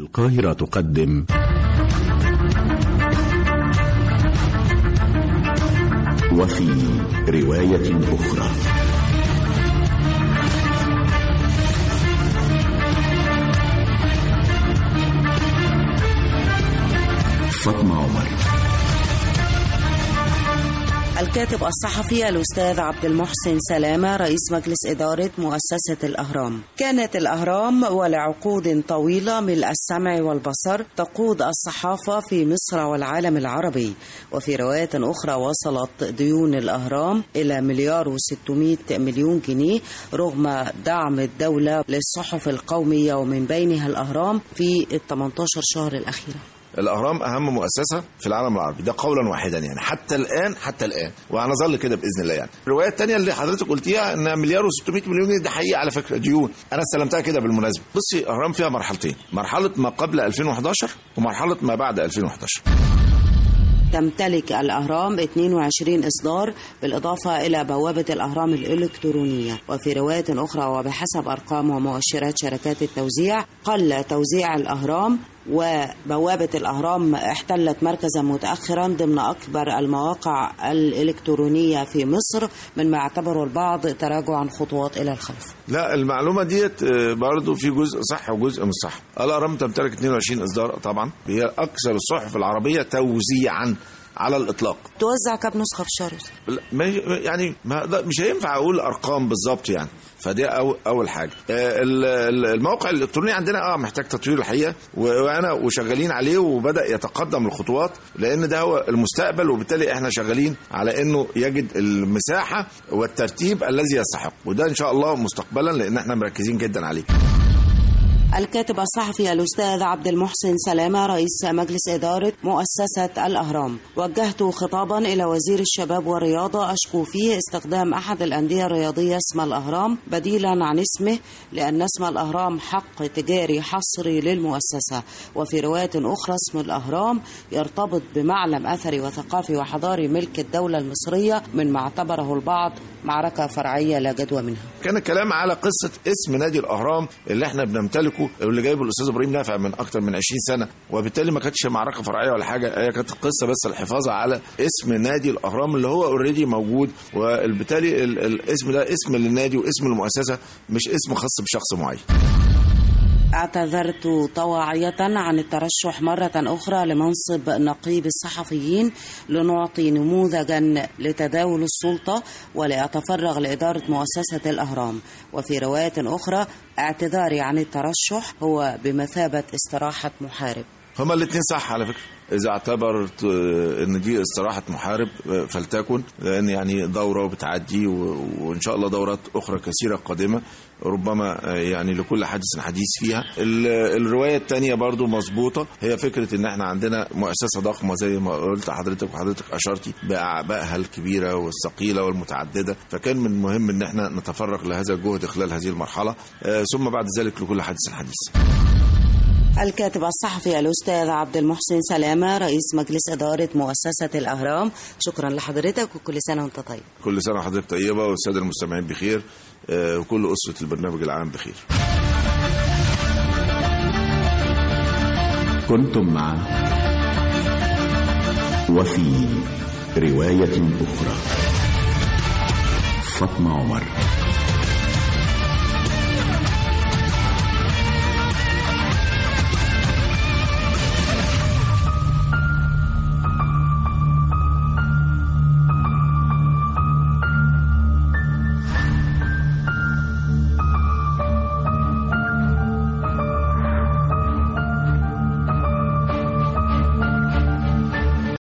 القاهرة تقدم وفي رواية أخرى فاطمة عمر الكاتب الصحفي الأستاذ عبد المحسن سلامة رئيس مجلس إدارة مؤسسة الأهرام كانت الأهرام ولعقود طويلة ملء السمع والبصر تقود الصحافة في مصر والعالم العربي وفي روايات أخرى وصلت ديون الأهرام إلى مليار وستمائة مليون جنيه رغم دعم الدولة للصحف القومية ومن بينها الأهرام في ال 18 شهر الأخيرة الاهرام اهم مؤسسه في العالم العربي ده قولا واحدا يعني حتى الان حتى الان وهنظل كده باذن الله يعني الروايه الثانيه اللي حضرتك قلتيها ان مليار و600 مليون جنيه ده حقيقه على فكره ديون انا استلمتها كده بالمناسبه بصي الاهرام فيها مرحلتين مرحله ما قبل 2011 ومرحله ما بعد 2011 تمتلك الأهرام 22 إصدار بالإضافة إلى بوابة الأهرام الإلكترونية وفي رواية أخرى وبحسب أرقام ومؤشرات شركات التوزيع قل توزيع الأهرام وبوابة الأهرام احتلت مركزا متأخرا ضمن أكبر المواقع الإلكترونية في مصر مما اعتبره البعض تراجعا خطوات إلى الخلف لا المعلومه ديت آه، برضو في جزء صح وجزء مش صح الاهرام تمتلك 22 اصدار طبعا هي اكثر الصحف العربيه توزيعا على الاطلاق توزع كم نسخة في الشهر لا، ما يعني ما ده- مش هينفع اقول ارقام بالظبط يعني فدي أول, اول حاجه آه، ال- ال- الموقع الالكتروني عندنا اه محتاج تطوير الحقيقه و- وانا وشغالين عليه وبدا يتقدم الخطوات لان ده هو المستقبل وبالتالي احنا شغالين على انه يجد المساحه والترتيب الذي يستحق وده ان شاء الله مستقبلا لان احنا مركزين جدا عليه الكاتب الصحفي الأستاذ عبد المحسن سلامة رئيس مجلس إدارة مؤسسة الأهرام وجهت خطابا إلى وزير الشباب والرياضة أشكو فيه استخدام أحد الأندية الرياضية اسم الأهرام بديلا عن اسمه لأن اسم الأهرام حق تجاري حصري للمؤسسة وفي رواية أخرى اسم الأهرام يرتبط بمعلم أثري وثقافي وحضاري ملك الدولة المصرية من ما اعتبره البعض معركة فرعية لا جدوى منها كان الكلام على قصه اسم نادي الاهرام اللي احنا بنمتلكه واللي جايبه الاستاذ ابراهيم نافع من اكتر من 20 سنه وبالتالي ما كانتش معركه فرعيه ولا حاجه هي كانت القصه بس الحفاظ على اسم نادي الاهرام اللي هو اوريدي موجود وبالتالي ال- الاسم ده اسم للنادي واسم المؤسسه مش اسم خاص بشخص معين اعتذرت طواعية عن الترشح مرة أخرى لمنصب نقيب الصحفيين لنعطي نموذجا لتداول السلطة ولأتفرغ لإدارة مؤسسة الأهرام وفي رواية أخرى اعتذاري عن الترشح هو بمثابة استراحة محارب هما الاثنين صح على فكره اذا اعتبرت آه، ان دي استراحه محارب آه، فلتكن لان يعني دوره وبتعدي و- وان شاء الله دورات اخرى كثيره قادمه ربما آه، يعني لكل حادث حديث فيها ال- الروايه الثانيه برضو مظبوطه هي فكره ان احنا عندنا مؤسسه ضخمه زي ما قلت حضرتك وحضرتك اشرتي باعبائها الكبيره والثقيله والمتعدده فكان من المهم ان احنا نتفرغ لهذا الجهد خلال هذه المرحله آه، ثم بعد ذلك لكل حادث حديث الكاتب الصحفي الأستاذ عبد المحسن سلامة رئيس مجلس إدارة مؤسسة الأهرام شكرا لحضرتك وكل سنة وأنت طيب كل سنه وحضرتك طيبه والساده المستمعين بخير آه، وكل اسره البرنامج العام بخير كنتم مع وفي رواية أخرى فاطمة عمر